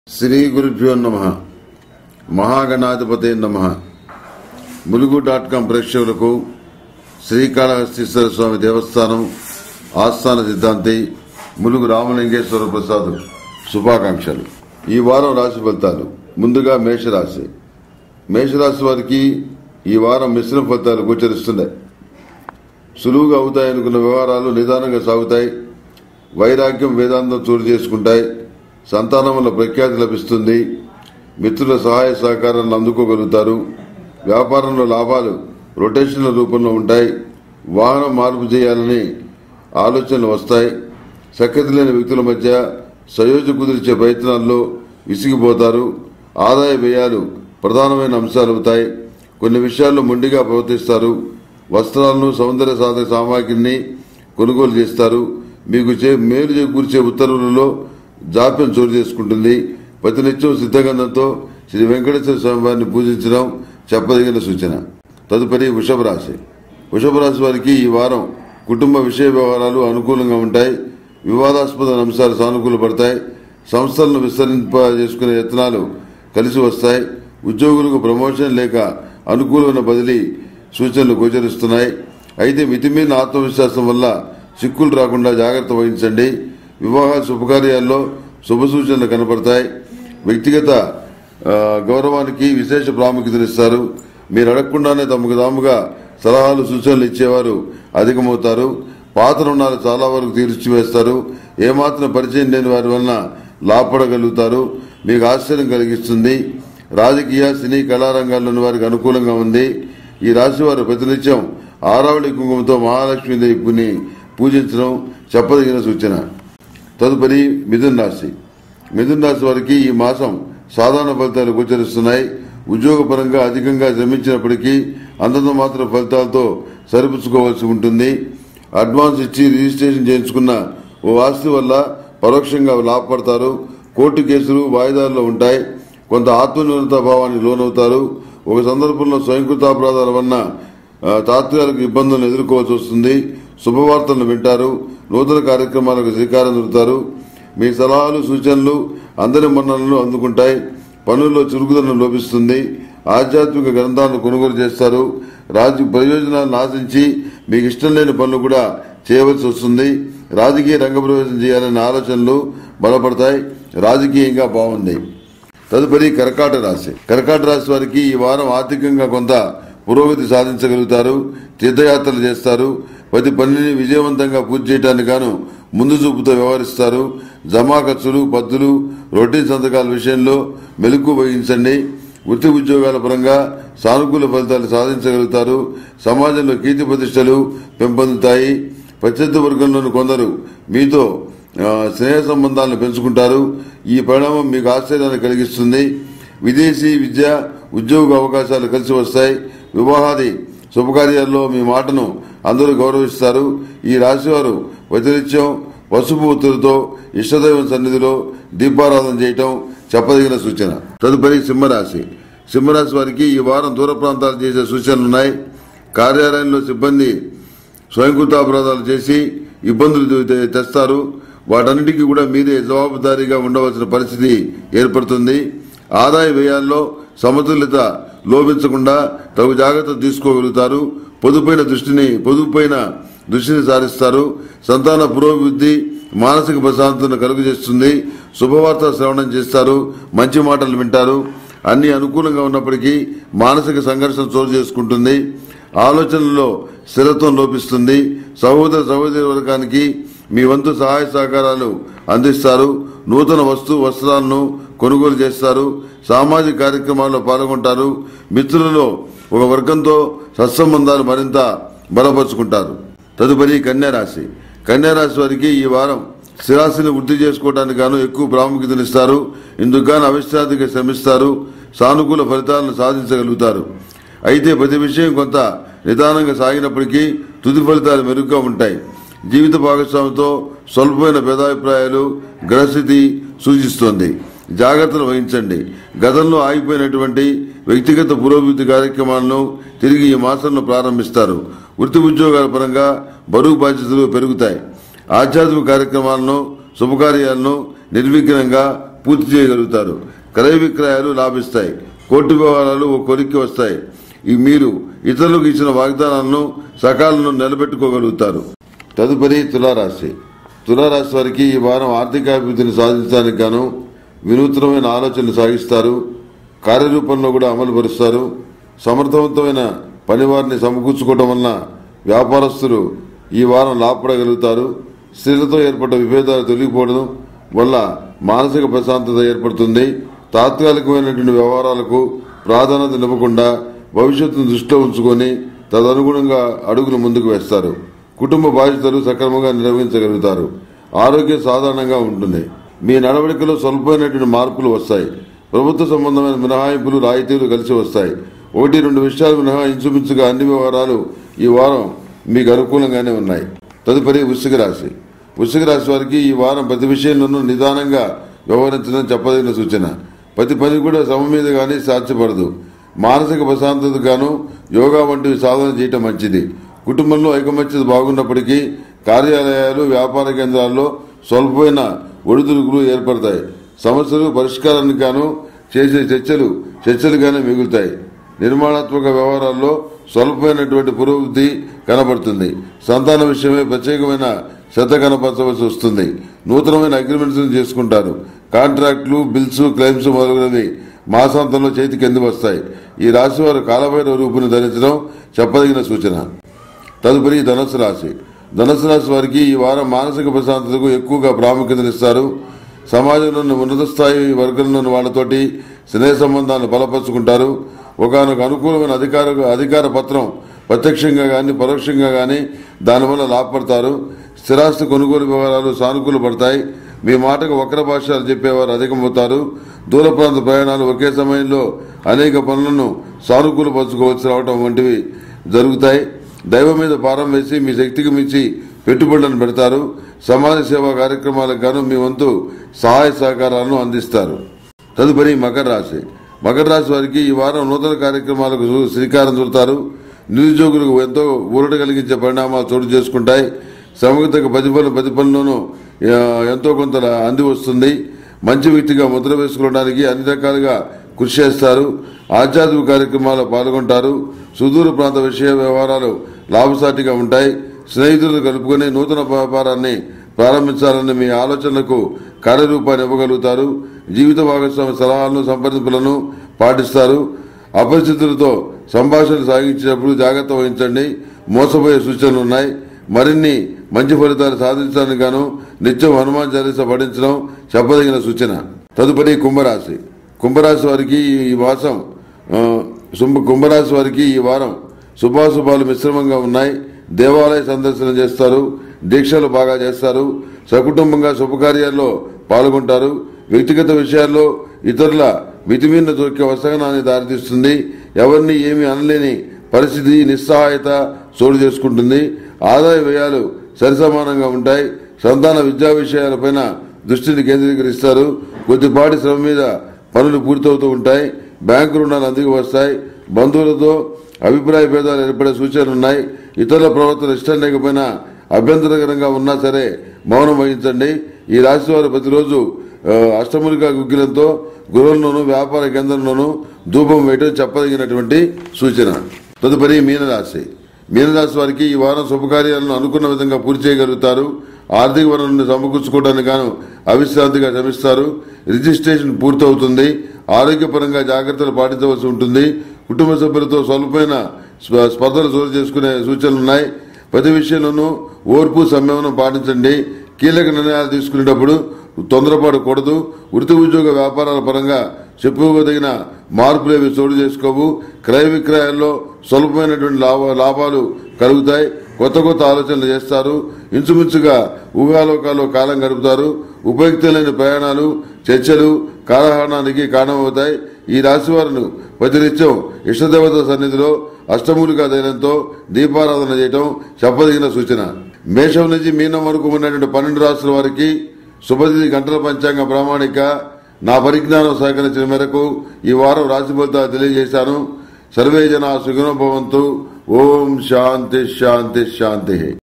శ్రీ గురుభ్యో నమ మహాగణాధిపతి నమ ములుగు డాట్ కాం ప్రేక్షకులకు శ్రీకాళహస్తీశ్వర స్వామి దేవస్థానం ఆస్థాన సిద్ధాంతి ములుగు రామలింగేశ్వర ప్రసాద్ శుభాకాంక్షలు ఈ వారం రాశి ఫలితాలు ముందుగా మేషరాశి మేషరాశి వారికి ఈ వారం మిశ్రమ ఫలితాలు గోచరిస్తున్నాయి సులువుగా అవుతాయనుకున్న వ్యవహారాలు నిదానంగా సాగుతాయి వైరాగ్యం వేదాంతం చోటు చేసుకుంటాయి సంతానం వల్ల ప్రఖ్యాతి లభిస్తుంది మిత్రుల సహాయ సహకారాలను అందుకోగలుగుతారు వ్యాపారంలో లాభాలు రొటేషన్ల రూపంలో ఉంటాయి వాహనం మార్పు చేయాలని ఆలోచనలు వస్తాయి సఖ్యత లేని వ్యక్తుల మధ్య సయోజ కుదిర్చే ప్రయత్నాల్లో విసిగిపోతారు ఆదాయ వ్యయాలు ప్రధానమైన అంశాలు అవుతాయి కొన్ని విషయాల్లో మొండిగా ప్రవర్తిస్తారు వస్త్రాలను సౌందర్య సాధక సామాగ్రిని కొనుగోలు చేస్తారు మీకు చే మేలు చేకూర్చే ఉత్తర్వులలో జాప్యం చోటు చేసుకుంటుంది ప్రతినిత్యం సిద్ధగంధంతో శ్రీ వెంకటేశ్వర స్వామి వారిని పూజించడం చెప్పదగిన సూచన తదుపరి వృషభ రాశి వృషభ రాశి వారికి ఈ వారం కుటుంబ విషయ వ్యవహారాలు అనుకూలంగా ఉంటాయి వివాదాస్పద అంశాలు సానుకూలపడతాయి సంస్థలను విస్తరింప చేసుకునే యత్నాలు కలిసి వస్తాయి ఉద్యోగులకు ప్రమోషన్ లేక అనుకూలమైన బదిలీ సూచనలు గోచరిస్తున్నాయి అయితే మితిమీరిన ఆత్మవిశ్వాసం వల్ల చిక్కులు రాకుండా జాగ్రత్త వహించండి వివాహ శుభకార్యాల్లో శుభ సూచనలు కనపడతాయి వ్యక్తిగత ఆ, గౌరవానికి విశేష ప్రాముఖ్యతనిస్తారు మీరు అడగకుండానే తమకు తాముగా సలహాలు సూచనలు ఇచ్చేవారు అధికమవుతారు పాత రుణాలు చాలా వరకు తీర్చివేస్తారు ఏమాత్రం పరిచయం లేని వారి వలన లాభపడగలుగుతారు మీకు ఆశ్చర్యం కలిగిస్తుంది రాజకీయ సినీ కళారంగాల్లోని వారికి అనుకూలంగా ఉంది ఈ రాశి వారు ప్రతినిత్యం ఆరావళి కుంకుమతో మహాలక్ష్మీదేవిని పూజించడం చెప్పదగిన సూచన తదుపరి మిథున్ రాశి మిథున్ రాశి వారికి ఈ మాసం సాధారణ ఫలితాలు గోచరిస్తున్నాయి ఉద్యోగపరంగా అధికంగా శ్రమించినప్పటికీ అంతంత మాత్రం ఫలితాలతో సరిపుచ్చుకోవాల్సి ఉంటుంది అడ్వాన్స్ ఇచ్చి రిజిస్ట్రేషన్ చేయించుకున్న ఓ ఆస్తి వల్ల పరోక్షంగా లాభపడతారు కోర్టు కేసులు వాయిదాల్లో ఉంటాయి కొంత ఆత్మన్యూనత భావానికి లోనవుతారు ఒక సందర్భంలో స్వయంకృతాపరాధాల వలన ఆ, తాత్కాలిక ఇబ్బందులను ఎదుర్కోవాల్సి వస్తుంది శుభవార్తలను వింటారు నూతన కార్యక్రమాలకు శ్రీకారం చుడతారు మీ సలహాలు సూచనలు అందరి మన్నలను అందుకుంటాయి పనుల్లో చురుకుదనం లోపిస్తుంది ఆధ్యాత్మిక గ్రంథాలను కొనుగోలు చేస్తారు రాజు ప్రయోజనాలను ఆశించి మీకు ఇష్టం లేని పనులు కూడా చేయవలసి వస్తుంది రాజకీయ రంగప్రవేశం చేయాలనే ఆలోచనలు బలపడతాయి రాజకీయంగా బాగుంది తదుపరి కర్కాట రాశి కర్కాట రాశి వారికి ఈ వారం ఆర్థికంగా కొంత పురోగతి సాధించగలుగుతారు తీర్థయాత్రలు చేస్తారు ప్రతి పనిని విజయవంతంగా పూర్తి చేయడానికి గాను ముందు చూపుతో వ్యవహరిస్తారు జమా ఖర్చులు పద్దులు రొటీన్ సంతకాల విషయంలో మెలకు వహించండి వృత్తి ఉద్యోగాల పరంగా సానుకూల ఫలితాలు సాధించగలుగుతారు సమాజంలో కీర్తి ప్రతిష్టలు పెంపొందుతాయి ప్రత్యర్థి వర్గంలోని కొందరు మీతో ఆ, స్నేహ సంబంధాలను పెంచుకుంటారు ఈ పరిణామం మీకు ఆశ్చర్యాన్ని కలిగిస్తుంది విదేశీ విద్య ఉద్యోగ అవకాశాలు కలిసి వస్తాయి వివాహాది శుభకార్యాల్లో మీ మాటను అందరూ గౌరవిస్తారు ఈ రాశివారు ప్రతినిత్యం పసుపు ఒత్తులతో ఇష్టదైవం సన్నిధిలో దీపారాధన చేయటం చెప్పదగిన సూచన తదుపరి సింహరాశి సింహరాశి వారికి ఈ వారం దూర ప్రాంతాలు చేసే సూచనలున్నాయి కార్యాలయంలో సిబ్బంది స్వయంకృత అపరాధాలు చేసి ఇబ్బందులు తె- తెస్తారు వాటన్నిటికీ కూడా మీరే జవాబుదారీగా ఉండవలసిన పరిస్థితి ఏర్పడుతుంది ఆదాయ వ్యయాల్లో సమతుల్యత లోపించకుండా తగు జాగ్రత్తలు తీసుకోగలుగుతారు పొదుపైన దృష్టిని పొదుపుపైన దృష్టిని సారిస్తారు సంతాన పురోభివృద్ధి మానసిక ప్రశాంతతను కలుగజేస్తుంది శుభవార్త శ్రవణం చేస్తారు మంచి మాటలు వింటారు అన్ని అనుకూలంగా ఉన్నప్పటికీ మానసిక సంఘర్షణ చోటు చేసుకుంటుంది ఆలోచనల్లో స్థిరత్వం లోపిస్తుంది సహోదర సహోదరి వర్గానికి మీ వంతు సహాయ సహకారాలు అందిస్తారు నూతన వస్తు వస్త్రాలను కొనుగోలు చేస్తారు సామాజిక కార్యక్రమాల్లో పాల్గొంటారు మిత్రులలో ఒక వర్గంతో సత్సంబంధాలు మరింత బలపరుచుకుంటారు తదుపరి కన్యారాశి కన్యారాశి వారికి ఈ వారం స్థిరాస్తిని వృద్ధి చేసుకోవడానికి గాను ఎక్కువ ప్రాముఖ్యతనిస్తారు ఇందుకు గాను అవిశ్రాంతిగా శ్రమిస్తారు సానుకూల ఫలితాలను సాధించగలుగుతారు అయితే ప్రతి విషయం కొంత నిదానంగా సాగినప్పటికీ తుది ఫలితాలు మెరుగ్గా ఉంటాయి జీవిత భాగస్వామితో స్వల్పమైన భేదాభిప్రాయాలు గ్రహస్థితి సూచిస్తోంది జాగ్రత్తలు వహించండి గతంలో ఆగిపోయినటువంటి వ్యక్తిగత పురోభివృద్ధి కార్యక్రమాలను తిరిగి ఈ మాసంలో ప్రారంభిస్తారు వృత్తి ఉద్యోగాల పరంగా బరువు బాధ్యతలు పెరుగుతాయి ఆధ్యాత్మిక కార్యక్రమాలను శుభకార్యాలను నిర్విఘ్నంగా పూర్తి చేయగలుగుతారు క్రయ విక్రయాలు లాభిస్తాయి కోర్టు వ్యవహారాలు ఓ కొలిక్కి వస్తాయి ఈ మీరు ఇతరులకు ఇచ్చిన వాగ్దానాలను సకాలంలో నిలబెట్టుకోగలుగుతారు తదుపరి తులారాశి తులారాశి వారికి ఈ వారం ఆర్థికాభివృద్ధిని సాధించడానికి గాను వినూత్నమైన ఆలోచనలు సాగిస్తారు కార్యరూపంలో కూడా అమలు పరుస్తారు సమర్థవంతమైన పనివారిని సమకూర్చుకోవడం వలన వ్యాపారస్తులు ఈ వారం లాభపడగలుగుతారు స్త్రీలతో ఏర్పడ్డ విభేదాలు తొలగిపోవడం వల్ల మానసిక ప్రశాంతత ఏర్పడుతుంది తాత్కాలికమైనటువంటి వ్యవహారాలకు ప్రాధాన్యత ఇవ్వకుండా భవిష్యత్తును దృష్టిలో ఉంచుకొని తదనుగుణంగా అడుగులు ముందుకు వేస్తారు కుటుంబ బాధ్యతలు సక్రమంగా నిర్వహించగలుగుతారు ఆరోగ్యం సాధారణంగా ఉంటుంది మీ నడవడికలో స్వల్పమైనటువంటి మార్పులు వస్తాయి ప్రభుత్వ సంబంధమైన మినహాయింపులు రాయితీలు కలిసి వస్తాయి ఒకటి రెండు విషయాలు మినహా ఇంచుమించుగా అన్ని వ్యవహారాలు ఈ వారం మీకు అనుకూలంగానే ఉన్నాయి తదుపరి వృశ్చిక రాశి వృశ్చిక రాశి వారికి ఈ వారం ప్రతి విషయంలోనూ నిదానంగా వ్యవహరించడం చెప్పదగిన సూచన ప్రతి పని కూడా సమ మీద కానీ సాధ్యపడదు మానసిక ప్రశాంతత గాను యోగా వంటివి సాధన చేయటం మంచిది కుటుంబంలో ఐకమత్యత బాగున్నప్పటికీ కార్యాలయాలు వ్యాపార కేంద్రాల్లో స్వల్పమైన ఒడిదుడుకులు ఏర్పడతాయి సమస్యలు పరిష్కారానికి గాను చేసే చర్చలు చర్చలుగానే మిగులుతాయి నిర్మాణాత్మక వ్యవహారాల్లో స్వల్పమైనటువంటి పురోగతి కనబడుతుంది సంతాన విషయమై ప్రత్యేకమైన శ్రద్ధ కనపరచవలసి వస్తుంది నూతనమైన అగ్రిమెంట్స్ చేసుకుంటారు కాంట్రాక్టులు బిల్స్ క్లెయిమ్స్ మొదలైనవి మాసాంతంలో చేతికి అంది వస్తాయి ఈ రాశి వారు కాలభైరవ రూపుని ధరించడం చెప్పదగిన సూచన తదుపరి ధనుసు రాశి ధనుసు రాశి వారికి ఈ వారం మానసిక ప్రశాంతతకు ఎక్కువగా ప్రాముఖ్యతనిస్తారు సమాజంలోని ఉన్నత స్థాయి వర్గంలోని వాళ్ళతోటి స్నేహ సంబంధాలను బలపరుచుకుంటారు ఒకనొక అనుకూలమైన అధికార అధికార పత్రం ప్రత్యక్షంగా గాని పరోక్షంగా గాని దానివల్ల లాభపడతారు స్థిరాస్తి కొనుగోలు వ్యవహారాలు సానుకూల పడతాయి మీ మాటకు వక్ర భాషలు చెప్పేవారు అధికమవుతారు దూర ప్రాంత ప్రయాణాలు ఒకే సమయంలో అనేక పనులను సానుకూలపరచుకోవచ్చు రావడం వంటివి జరుగుతాయి దైవం మీద భారం వేసి మీ శక్తికి మించి పెట్టుబడులను పెడతారు సమాజ సేవా కార్యక్రమాలకు గాను మీ వంతు సహాయ సహకారాలను అందిస్తారు తదుపరి మకర రాశి మకర రాశి వారికి ఈ వారం నూతన కార్యక్రమాలకు శ్రీ- శ్రీకారం చుడతారు నిరుద్యోగులకు ఎంతో ఊరట కలిగించే పరిణామాలు చోటు చేసుకుంటాయి శ్రమకు తగ్గ ప్రతిఫలం ప్రతిఫలంలోనూ ఆ, ఎంతో కొంత అంది వస్తుంది మంచి వ్యక్తిగా ముద్ర వేసుకోవడానికి అన్ని రకాలుగా కృషి చేస్తారు ఆధ్యాత్మిక కార్యక్రమాల్లో పాల్గొంటారు సుదూర ప్రాంత విషయ వ్యవహారాలు లాభసాటిగా ఉంటాయి స్నేహితులను కలుపుకొని నూతన వ్యాపారాన్ని ప్రారంభించాలని మీ ఆలోచనలకు కార్యరూపాన్ని ఇవ్వగలుగుతారు జీవిత భాగస్వామి సలహాలను సంప్రదింపులను పాటిస్తారు అపరిచితులతో సంభాషణ సాగించేటప్పుడు జాగ్రత్త వహించండి మోసపోయే సూచనలు ఉన్నాయి మరిన్ని మంచి ఫలితాలు సాధించడానికి గాను నిత్యం హనుమాన్ చాలీస పఠించడం చెప్పదగిన సూచన తదుపరి కుంభరాశి కుంభరాశి వారికి ఈ వాసం ఆ, శుంభ- కుంభరాశి వారికి ఈ వారం శుభాశుభాలు మిశ్రమంగా ఉన్నాయి దేవాలయ సందర్శన చేస్తారు దీక్షలు బాగా చేస్తారు సకుటుంబంగా శుభకార్యాల్లో పాల్గొంటారు వ్యక్తిగత విషయాల్లో ఇతరుల మితిమీరిన దొరికే వసగనాన్ని దారితీస్తుంది ఎవరిని ఏమీ అనలేని పరిస్థితి నిస్సహాయత చోటు చేసుకుంటుంది ఆదాయ వ్యయాలు సరిసమానంగా ఉంటాయి సంతాన విద్యా విషయాలపైన దృష్టిని కేంద్రీకరిస్తారు కొద్దిపాటి శ్రమ మీద పనులు పూర్తవుతూ ఉంటాయి బ్యాంకు రుణాలు అందుకు వస్తాయి బంధువులతో అభిప్రాయ భేదాలు ఏర్పడే సూచనలు ఉన్నాయి ఇతరుల ప్రవర్తన ఇష్టం లేకపోయినా అభ్యంతరకరంగా ఉన్నా సరే మౌనం వహించండి ఈ రాశి వారు ప్రతిరోజు ఆ, అష్టములికా గుగ్గిలంతో గృహంలోను వ్యాపార కేంద్రంలోను ధూపం వేయడం చెప్పదగినటువంటి సూచన తదుపరి మీనరాశి మీనరాశి వారికి ఈ వారం శుభకార్యాలను అనుకున్న విధంగా పూర్తి చేయగలుగుతారు ఆర్థిక వనరులను సమకూర్చుకోవడానికి గాను అవిశ్రాంతిగా శ్రమిస్తారు రిజిస్ట్రేషన్ పూర్తవుతుంది ఆరోగ్యపరంగా జాగ్రత్తలు పాటించవలసి ఉంటుంది కుటుంబ సభ్యులతో స్వల్పమైన స్ప- స్పర్ధలు చోటు చేసుకునే సూచనలు ఉన్నాయి ప్రతి విషయంలోనూ ఓర్పు సంయమనం పాటించండి కీలక నిర్ణయాలు తీసుకునేటప్పుడు తొందరపడకూడదు వృత్తి ఉద్యోగ వ్యాపారాల పరంగా చెప్పుకోదగిన మార్పులేవి చోటు చేసుకోవు క్రయ విక్రయాల్లో స్వల్పమైనటువంటి లాభ లాభాలు కలుగుతాయి కొత్త కొత్త ఆలోచనలు చేస్తారు ఇంచుమించుగా ఊహాలోకాల్లో కాలం గడుపుతారు ఉపయుక్తమైన ప్రయాణాలు చర్చలు కాలహరణానికి కారణమవుతాయి ఈ రాశి వారిని ప్రతినిత్యం ఇష్టదేవత సన్నిధిలో అష్టమూలికా ధైర్యంతో దీపారాధన చేయటం చెప్పదగిన సూచన మేషం నుంచి మీనం వరకు ఉన్నటువంటి పన్నెండు రాష్ట్రాల వారికి శుభతిథి గంటల పంచాంగ ప్రామాణిక నా పరిజ్ఞానం సహకరించిన మేరకు ఈ వారం రాశి ఫలితాలు తెలియజేశాను సర్వే జన సుఖనోభవంతు ఓం శాంతి శాంతి శాంతి